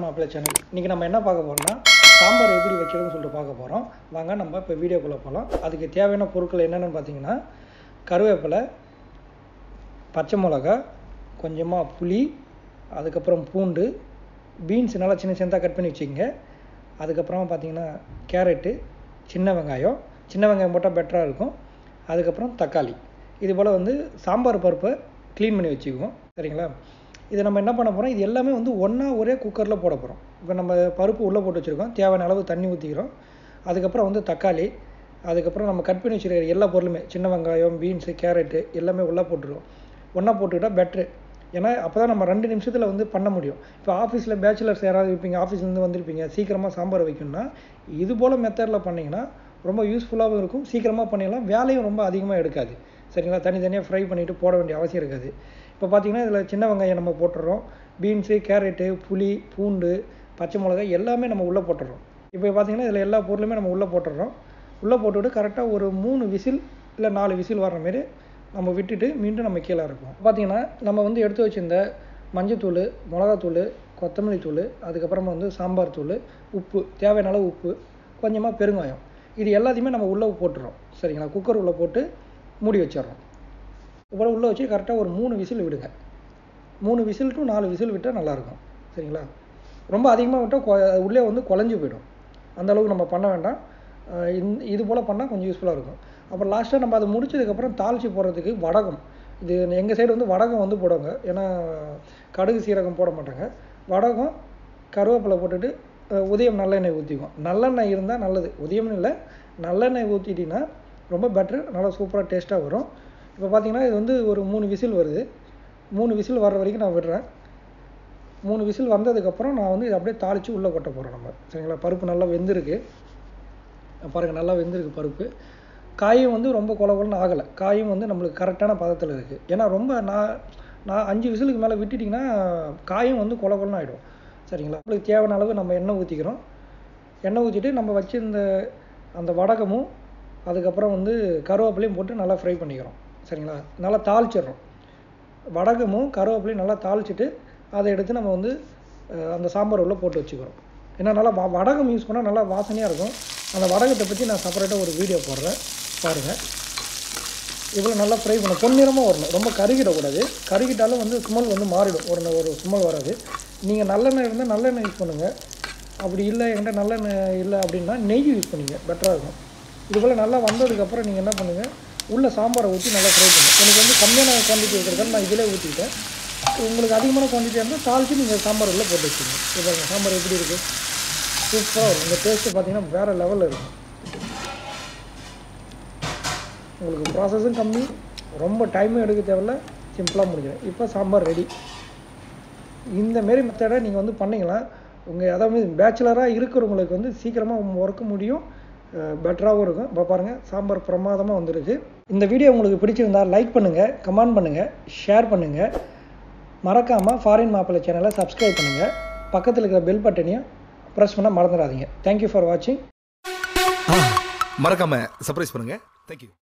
மாப்பிள்ளை சேனல் இன்றைக்கி நம்ம என்ன பார்க்க போகிறோம்னா சாம்பார் எப்படி வைக்கிறதுன்னு சொல்லிட்டு பார்க்க போகிறோம் வாங்க நம்ம இப்போ வீடியோக்குள்ளே போகலாம் அதுக்கு தேவையான பொருட்கள் என்னென்னு பார்த்தீங்கன்னா கருவேப்பிலை பச்சை மிளகா கொஞ்சமாக புளி அதுக்கப்புறம் பூண்டு பீன்ஸ் நல்லா சின்ன சின்னதாக கட் பண்ணி வச்சுக்கோங்க அதுக்கப்புறமா பார்த்தீங்கன்னா கேரட்டு சின்ன வெங்காயம் சின்ன வெங்காயம் போட்டால் பெட்டராக இருக்கும் அதுக்கப்புறம் தக்காளி இது போல் வந்து சாம்பார் பருப்பை க்ளீன் பண்ணி வச்சுக்குவோம் சரிங்களா இதை நம்ம என்ன பண்ண போகிறோம் இது எல்லாமே வந்து ஒன்றா ஒரே குக்கரில் போட போகிறோம் இப்போ நம்ம பருப்பு உள்ளே போட்டு வச்சுருக்கோம் தேவையான அளவு தண்ணி ஊற்றிக்கிறோம் அதுக்கப்புறம் வந்து தக்காளி அதுக்கப்புறம் நம்ம கட் பண்ணி வச்சுருக்கிற எல்லா பொருளுமே சின்ன வெங்காயம் பீன்ஸு கேரட்டு எல்லாமே உள்ளே போட்டுருவோம் ஒன்றா போட்டுக்கிட்டால் பெட்ரு ஏன்னா அப்போ தான் நம்ம ரெண்டு நிமிஷத்தில் வந்து பண்ண முடியும் இப்போ ஆஃபீஸில் பேச்சுலர்ஸ் யாராவது இருப்பீங்க ஆஃபீஸ்லேருந்து வந்திருப்பீங்க சீக்கிரமாக சாம்பார் வைக்கணும்னா இது போல் மெத்தடில் பண்ணிங்கன்னா ரொம்ப யூஸ்ஃபுல்லாகவும் இருக்கும் சீக்கிரமாக பண்ணிடலாம் வேலையும் ரொம்ப அதிகமாக எடுக்காது சரிங்களா தனித்தனியாக ஃப்ரை பண்ணிவிட்டு போட வேண்டிய அவசியம் இருக்காது இப்போ பார்த்தீங்கன்னா இதில் சின்ன வெங்காயம் நம்ம போட்டுடுறோம் பீன்ஸு கேரட்டு புளி பூண்டு பச்சை மிளகாய் எல்லாமே நம்ம உள்ளே போட்டுடுறோம் இப்போ பார்த்தீங்கன்னா இதில் எல்லா பொருளுமே நம்ம உள்ளே போட்டுடுறோம் உள்ளே போட்டுவிட்டு கரெக்டாக ஒரு மூணு விசில் இல்லை நாலு விசில் வர்ற மாரி நம்ம விட்டுட்டு மீண்டும் நம்ம கீழே இருப்போம் பார்த்தீங்கன்னா நம்ம வந்து எடுத்து வச்சிருந்த மஞ்சத்தூள் மிளகாத்தூள் கொத்தமல்லி தூள் அதுக்கப்புறமா வந்து சாம்பார் தூள் உப்பு தேவையான அளவு உப்பு கொஞ்சமாக பெருங்காயம் இது எல்லாத்தையுமே நம்ம உள்ளே போட்டுறோம் சரிங்களா குக்கர் உள்ளே போட்டு மூடி வச்சிடுறோம் அப்புறம் உள்ளே வச்சு கரெக்டாக ஒரு மூணு விசில் விடுங்க மூணு விசில் டு நாலு விசில் விட்டால் நல்லாயிருக்கும் சரிங்களா ரொம்ப அதிகமாக விட்டால் உள்ளே வந்து குழஞ்சி போயிடும் அந்த அளவுக்கு நம்ம பண்ண வேண்டாம் அஹ் இந்த இது போல் பண்ணால் கொஞ்சம் யூஸ்ஃபுல்லாக இருக்கும் அப்புறம் லாஸ்ட்டாக நம்ம அதை முடிச்சதுக்கப்புறம் தாளித்து போடுறதுக்கு வடகம் இது எங்கள் சைடு வந்து வடகம் வந்து போடுவாங்க ஏன்னா கடுகு சீரகம் போட மாட்டாங்க வடகம் கருவேப்பிலை போட்டுட்டு அஹ் உதயம் நல்லெண்ணெய் ஊற்றிக்குவோம் நல்லெண்ணெய் இருந்தால் நல்லது உதயம்னு இல்லை நல்லெண்ணெய் ஊற்றிட்டிங்கன்னா ரொம்ப பெட்ரு நல்லா சூப்பராக டேஸ்ட்டாக வரும் இப்போ பார்த்தீங்கன்னா இது வந்து ஒரு மூணு விசில் வருது மூணு விசில் வர்ற வரைக்கும் நான் விடுறேன் மூணு விசில் வந்ததுக்கப்புறம் நான் வந்து இதை அப்படியே தாளித்து உள்ளே கொட்ட போகிறோம் நம்ம சரிங்களா பருப்பு நல்லா வெந்திருக்கு பாருங்கள் நல்லா வெந்திருக்கு பருப்பு காயும் வந்து ரொம்ப கொல கொலன்னு ஆகலை காயும் வந்து நம்மளுக்கு கரெக்டான பதத்தில் இருக்குது ஏன்னா ரொம்ப நான் நான் அஞ்சு விசிலுக்கு மேலே விட்டுட்டிங்கன்னா காயும் வந்து கொல கொலன்னு ஆகிடும் சரிங்களா நம்மளுக்கு தேவையான அளவு நம்ம எண்ணெய் ஊற்றிக்கிறோம் எண்ணெய் ஊற்றிட்டு நம்ம வச்சிருந்த அந்த வடகமும் அதுக்கப்புறம் வந்து கருவேப்பிலையும் போட்டு நல்லா ஃப்ரை பண்ணிக்கிறோம் சரிங்களா நல்லா தாளிச்சிடுறோம் வடகமும் கருவேப்பிலையும் நல்லா தாளிச்சிட்டு அதை எடுத்து நம்ம வந்து அஹ், அந்த சாம்பார் உள்ள போட்டு வச்சுக்கிறோம் ஏன்னா நல்லா வ வடகம் யூஸ் பண்ணால் நல்லா வாசனையாக இருக்கும் அந்த வடகத்தை பற்றி நான் செப்பரேட்டாக ஒரு வீடியோ போடுறேன் பாருங்கள் இவ்வளோ நல்லா ஃப்ரை பண்ணணும் பொன்னிறமாக வரணும் ரொம்ப கருகிடக்கூடாது கருகிட்டாலும் வந்து ஸ்மெல் வந்து மாறிடும் ஒரு ஒரு ஸ்மெல் வராது நீங்கள் நல்லெண்ணெய் இருந்தால் நல்லெண்ணெய் யூஸ் பண்ணுங்கள் அப்படி இல்லை என்கிட்ட நல்லெண்ணெய் இல்லை அப்படின்னா நெய் யூஸ் பண்ணுங்க பெட்டராக இருக்கும் இது போல் நல்லா வந்ததுக்கப்புறம் நீங்கள் என்ன பண்ணுங்கள் உள்ள சாம்பாரை ஊற்றி நல்லா ஃப்ரை பண்ணுங்கள் எனக்கு வந்து கம்மியான குவான்டிட்டி இருக்கிறதால நான் இதிலே ஊற்றிக்கிட்டேன் உங்களுக்கு அதிகமான குவான்டிட்டி இருந்தால் தாளித்து நீங்கள் சாம்பார் உள்ள போட்டு வச்சுக்கோங்க இது பாருங்க சாம்பார் எப்படி இருக்குது சூப்பராக இருக்கும் இந்த டேஸ்ட்டு பார்த்தீங்கன்னா வேறு லெவலில் இருக்கும் உங்களுக்கு ப்ராசஸும் கம்மி ரொம்ப டைமும் எடுக்க தேவையில்ல சிம்பிளாக முடிஞ்சிடும் இப்போ சாம்பார் ரெடி இந்த மாரி மெத்தடை நீங்கள் வந்து பண்ணிங்களா உங்கள் அதாவது பேச்சுலராக இருக்கிறவங்களுக்கு வந்து சீக்கிரமாக ஒர்க்க முடியும் பெட்டராகவும் இருக்கும் இப்போ பாருங்கள் சாம்பார் பிரமாதமாக வந்திருக்கு இந்த வீடியோ உங்களுக்கு பிடிச்சிருந்தா லைக் பண்ணுங்கள் கமெண்ட் பண்ணுங்கள் ஷேர் பண்ணுங்கள் மறக்காமல் ஃபாரின் மாப்பிள்ளை சேனலை சப்ஸ்கிரைப் பண்ணுங்கள் பக்கத்தில் இருக்கிற பெல் பட்டனையும் ப்ரெஸ் பண்ண மறந்துடாதீங்க தேங்க்யூ ஃபார் வாட்சிங் மறக்காம சர்ப்ரைஸ் பண்ணுங்க தேங்க்யூ